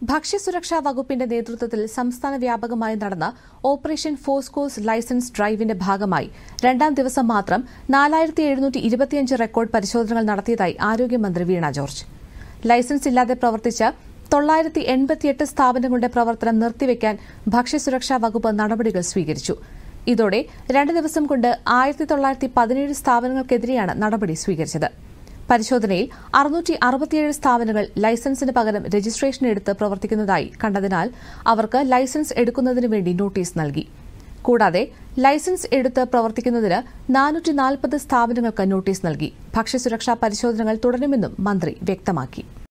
ഭക്ഷ്യസുരക്ഷാ വകുപ്പിന്റെ നേതൃത്വത്തിൽ സംസ്ഥാന വ്യാപകമായി നടന്ന ഓപ്പറേഷൻ ഫോസ്കോസ് ലൈസൻസ് ഡ്രൈവിന്റെ ഭാഗമായി രണ്ടാം ദിവസം മാത്രം നാലായിരത്തി എഴുന്നൂറ്റി ഇരുപത്തിയഞ്ച് റെക്കോർഡ് പരിശോധനകൾ നടത്തിയതായി ആരോഗ്യമന്ത്രി വീണ ജോർജ് ലൈസൻസ് ഇല്ലാതെ പ്രവർത്തിച്ച തൊള്ളായിരത്തി എൺപത്തിയെട്ട് സ്ഥാപനങ്ങളുടെ പ്രവർത്തനം നിർത്തിവെക്കാൻ ഭക്ഷ്യസുരക്ഷാ വകുപ്പ് നടപടികൾ സ്വീകരിച്ചു ഇതോടെ രണ്ട് ദിവസം കൊണ്ട് ആയിരത്തി തൊള്ളായിരത്തി പതിനേഴ് സ്ഥാപനങ്ങൾക്കെതിരെയാണ് നടപടി സ്വീകരിച്ചത് പരിശോധനയിൽ അറുന്നൂറ്റി അറുപത്തിയേഴ് സ്ഥാപനങ്ങൾ ലൈസൻസിന് പകരം രജിസ്ട്രേഷൻ എടുത്ത് പ്രവർത്തിക്കുന്നതായി കണ്ടതിനാൽ അവർക്ക് ലൈസൻസ് എടുക്കുന്നതിന് വേണ്ടി നോട്ടീസ് നൽകി കൂടാതെ ലൈസൻസ് എടുത്ത് പ്രവർത്തിക്കുന്നതിന് നാനൂറ്റി നാൽപ്പത് സ്ഥാപനങ്ങൾക്ക് നോട്ടീസ് നൽകി ഭക്ഷ്യസുരക്ഷാ പരിശോധനകൾ തുടരുമെന്നും മന്ത്രി വ്യക്തമാക്കി